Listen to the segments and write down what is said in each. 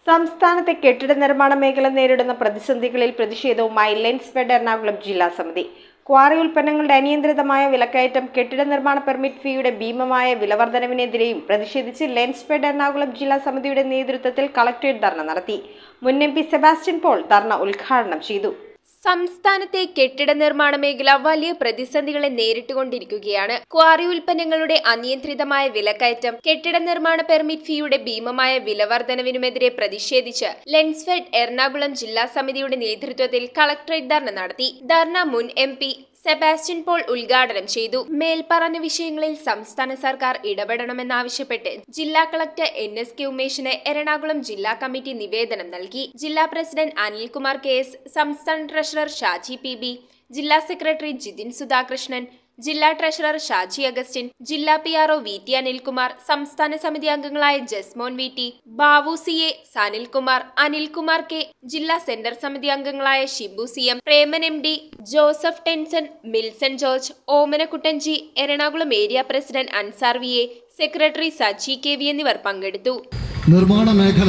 സംസ്ഥാനത്തെ കെട്ടിട നിർമ്മാണ മേഖല നേരിടുന്ന പ്രതിസന്ധികളിൽ പ്രതിഷേധവുമായി ലെൻസ് ഫെഡ് എറണാകുളം ജില്ലാ സമിതി ക്വാറി ഉൽപ്പന്നങ്ങളുടെ അനിയന്ത്രിതമായ വിലക്കയറ്റം കെട്ടിട നിർമ്മാണ പെർമിറ്റ് ഫീയുടെ ഭീമമായ വിലവർധനവിനെതിരെയും പ്രതിഷേധിച്ച് ലെൻസ് ഫെഡ് എറണാകുളം ജില്ലാ സമിതിയുടെ നേതൃത്വത്തിൽ കളക്ടറേറ്റ് ധർണ നടത്തി മുൻ എം പി സെബാസ്റ്റ്യൻ പോൾ ധർണ ഉദ്ഘാടനം ചെയ്തു സംസ്ഥാനത്തെ കെട്ടിട നിർമ്മാണ മേഖല വലിയ പ്രതിസന്ധികളെ നേരിട്ടുകൊണ്ടിരിക്കുകയാണ് ക്വാറി ഉൽപ്പന്നങ്ങളുടെ അനിയന്ത്രിതമായ വിലക്കയറ്റം കെട്ടിട നിർമ്മാണ പെർമിറ്റ് ഫീയുടെ ഭീമമായ വിലവർധനവിനുമെതിരെ പ്രതിഷേധിച്ച് ലെൻസ്ഫെഡ് എറണാകുളം ജില്ലാ സമിതിയുടെ നേതൃത്വത്തിൽ കളക്ടറേറ്റ് ധർണ നടത്തി ധർണ മുൻ എം പി സെബാസ്റ്റ്യൻ പോൾ ഉദ്ഘാടനം ചെയ്തു മേൽപ്പറഞ്ഞ വിഷയങ്ങളിൽ സംസ്ഥാന സർക്കാർ ഇടപെടണമെന്നാവശ്യപ്പെട്ട് ജില്ലാ കളക്ടർ എൻ എസ് കെ ഉമേഷിന് എറണാകുളം ജില്ലാ കമ്മിറ്റി നിവേദനം നൽകി ജില്ലാ പ്രസിഡന്റ് അനിൽകുമാർ കെ എസ് സംസ്ഥാന ട്രഷറർ ഷാജി പി ബി ജില്ലാ സെക്രട്ടറി ജിതിൻ സുധാകൃഷ്ണൻ ജില്ലാ ട്രഷറർ ഷാജി അഗസ്റ്റിൻ ജില്ലാ P R O V T Anilkumar സംസ്ഥാന സമിതി അംഗങ്ങളായ Jasmon V T Babu C A Sanilkumar Anilkumar K ജില്ലാ സെന്റർ സമിതി അംഗങ്ങളായ Shibu C M Preman M D Joseph Tenson Milson George Omanakuttan G Ernakulam area president Ansar V A secretary Saji K V എന്നിവർ പങ്കെടുത്തു നിർമ്മാണ മേഖല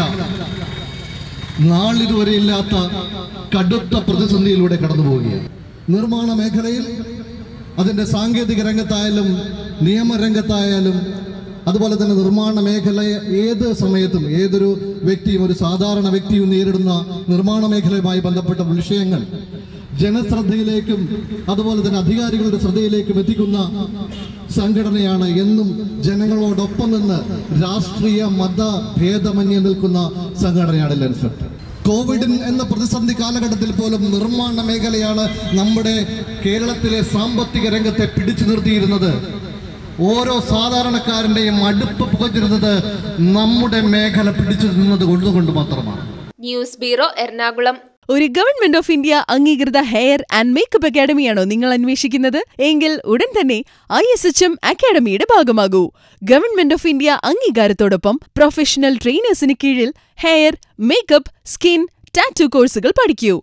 നാളിതുവരെ ഇല്ലാത്ത കടുത്ത പ്രതിസന്ധിയിലൂടെ കടന്നു പോവുകയാണ് നിർമ്മാണ മേഖലയിൽ അതിൻ്റെ സാങ്കേതിക രംഗത്തായാലും നിയമരംഗത്തായാലും അതുപോലെ തന്നെ നിർമ്മാണ മേഖല ഏത് സമയത്തും ഏതൊരു വ്യക്തിയും ഒരു സാധാരണ വ്യക്തിയും നേരിടുന്ന നിർമ്മാണ മേഖലയുമായി ബന്ധപ്പെട്ട വിഷയങ്ങൾ ജനശ്രദ്ധയിലേക്കും അതുപോലെ തന്നെ അധികാരികളുടെ ശ്രദ്ധയിലേക്കും എത്തിക്കുന്ന സംഘടനയാണ് എന്നും ജനങ്ങളോടൊപ്പം നിന്ന് രാഷ്ട്രീയ മത ഭേദമന്യേ നിൽക്കുന്ന സംഘടനയാണ് ലെൻസെറ്റ് കോവിഡ് എന്ന പ്രതിസന്ധി കാലഘട്ടത്തിൽ പോലും നിർമ്മാണ മേഖലയാണ് നമ്മുടെ കേരളത്തിലെ സാമ്പത്തിക രംഗത്തെ പിടിച്ചു നിർത്തിയിരുന്നത് ഓരോ സാധാരണക്കാരന്റെയും അടുപ്പ് പുകഞ്ഞിരുന്നത് നമ്മുടെ മേഖല പിടിച്ചു നിന്നത് കൊണ്ടുകൊണ്ട് മാത്രമാണ് ന്യൂസ് ബ്യൂറോ എറണാകുളം ഒരു ഗവൺമെന്റ് ഓഫ് ഇന്ത്യ അംഗീകൃത ഹെയർ ആൻഡ് മേക്കപ്പ് അക്കാഡമിയാണോ നിങ്ങൾ അന്വേഷിക്കുന്നത് എങ്കിൽ ഉടൻ തന്നെ ഐ എസ് എച്ച് എം അക്കാഡമിയുടെ ഭാഗമാകൂ ഗവൺമെന്റ് ഓഫ് ഇന്ത്യ അംഗീകാരത്തോടൊപ്പം പ്രൊഫഷണൽ ട്രെയിനേഴ്സിന് കീഴിൽ ഹെയർ മേക്കപ്പ് സ്കിൻ ടാറ്റു കോഴ്സുകൾ പഠിക്കൂ